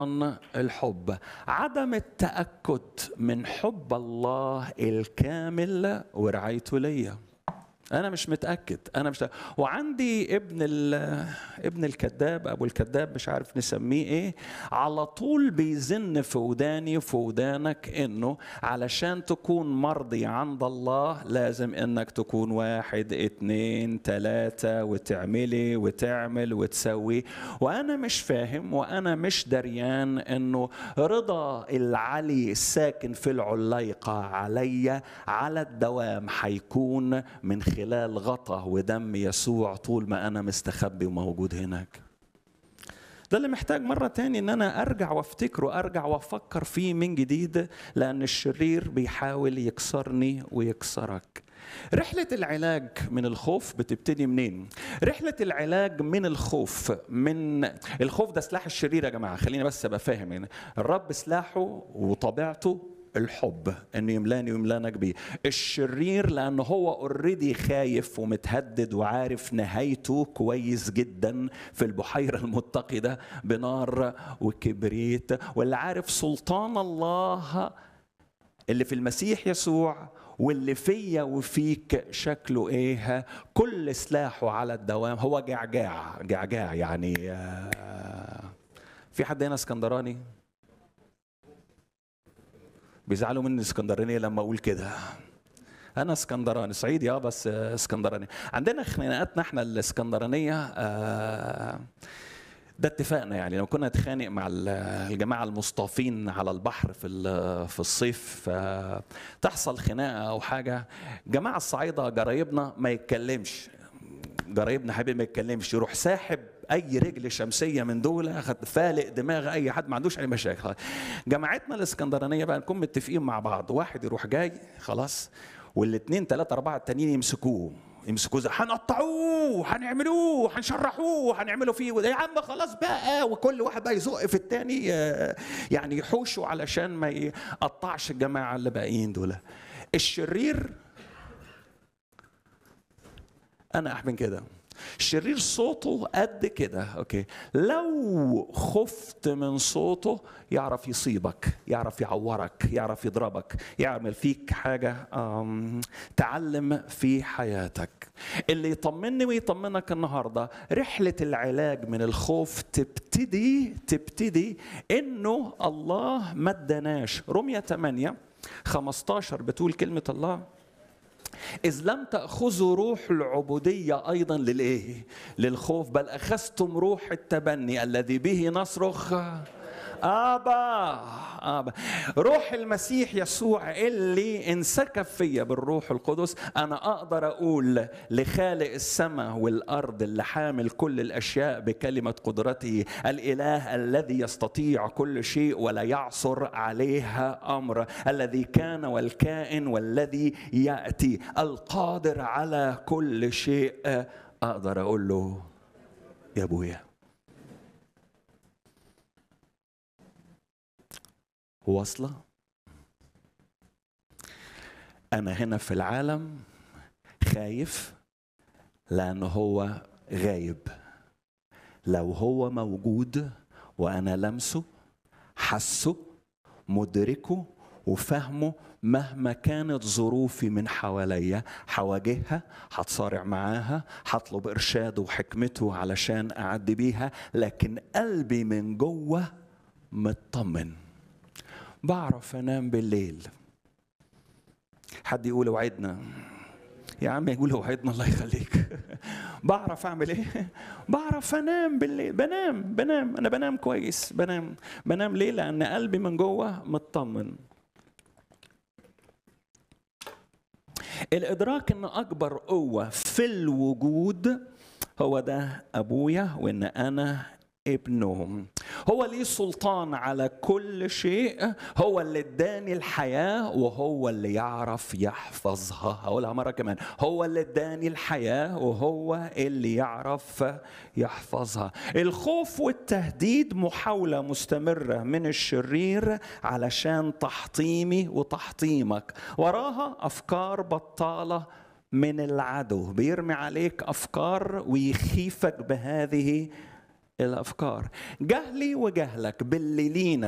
الحب عدم التأكد من حب الله الكامل ورعايته ليا انا مش متاكد انا مش وعندي ابن ابن الكذاب ابو الكذاب مش عارف نسميه ايه على طول بيزن في وداني وفي ودانك انه علشان تكون مرضي عند الله لازم انك تكون واحد اتنين تلاتة وتعملي وتعمل وتسوي وانا مش فاهم وانا مش دريان انه رضا العلي الساكن في العليقة عليا على الدوام حيكون من خلال خلال غطا ودم يسوع طول ما أنا مستخبي وموجود هناك ده اللي محتاج مرة تاني إن أنا أرجع وأفتكره أرجع وأفكر فيه من جديد لأن الشرير بيحاول يكسرني ويكسرك رحلة العلاج من الخوف بتبتدي منين؟ رحلة العلاج من الخوف من الخوف ده سلاح الشرير يا جماعة خليني بس أبقى فاهم يعني الرب سلاحه وطبيعته الحب انه يملاني ويملانك بيه الشرير لانه هو اوريدي خايف ومتهدد وعارف نهايته كويس جدا في البحيره المتقده بنار وكبريت واللي عارف سلطان الله اللي في المسيح يسوع واللي فيا وفيك شكله ايه كل سلاحه على الدوام هو جعجاع جعجاع يعني في حد هنا اسكندراني بيزعلوا مني اسكندرانيه لما اقول كده انا اسكندراني صعيدي اه بس اسكندراني عندنا خناقاتنا احنا الاسكندرانيه آه ده اتفاقنا يعني لو كنا نتخانق مع الجماعه المصطافين على البحر في في الصيف تحصل خناقه او حاجه جماعه الصعايده جرايبنا ما يتكلمش جرايبنا حبيبي ما يتكلمش يروح ساحب اي رجل شمسيه من دول فالق دماغ اي حد ما عندوش اي مشاكل جماعتنا الاسكندرانيه بقى نكون متفقين مع بعض واحد يروح جاي خلاص والاثنين ثلاثه اربعه التانيين يمسكوه يمسكوه هنقطعوه هنعملوه هنشرحوه هنعملوا فيه يا عم خلاص بقى وكل واحد بقى يزق في التاني يعني يحوشوا علشان ما يقطعش الجماعه اللي باقيين دول الشرير انا احمل كده الشرير صوته قد كده اوكي لو خفت من صوته يعرف يصيبك يعرف يعورك يعرف يضربك يعمل فيك حاجه تعلم في حياتك اللي يطمني ويطمنك النهارده رحله العلاج من الخوف تبتدي تبتدي انه الله ما اداناش رميه 8 15 بتقول كلمه الله إذ لم تأخذوا روح العبودية أيضا للإيه؟ للخوف بل أخذتم روح التبني الذي به نصرخ آبا آبا روح المسيح يسوع اللي انسكب فيا بالروح القدس أنا أقدر أقول لخالق السماء والأرض اللي حامل كل الأشياء بكلمة قدرته الإله الذي يستطيع كل شيء ولا يعصر عليها أمر الذي كان والكائن والذي يأتي القادر على كل شيء أقدر أقول له يا أبويا واصلة أنا هنا في العالم خايف لأنه هو غايب لو هو موجود وأنا لمسه حسه مدركه وفهمه مهما كانت ظروفي من حواليا هواجهها هتصارع معاها هطلب ارشاده وحكمته علشان اعدي بيها لكن قلبي من جوه مطمن بعرف انام بالليل حد يقول وعدنا يا عم يقول وعدنا الله يخليك بعرف اعمل ايه بعرف انام بالليل بنام بنام انا بنام كويس بنام بنام ليه لان قلبي من جوه مطمن الادراك ان اكبر قوه في الوجود هو ده ابويا وان انا ابنهم هو ليه سلطان على كل شيء هو اللي اداني الحياة وهو اللي يعرف يحفظها هقولها مرة كمان هو اللي اداني الحياة وهو اللي يعرف يحفظها الخوف والتهديد محاولة مستمرة من الشرير علشان تحطيمي وتحطيمك وراها أفكار بطالة من العدو بيرمي عليك أفكار ويخيفك بهذه الافكار جهلي وجهلك باللي لينا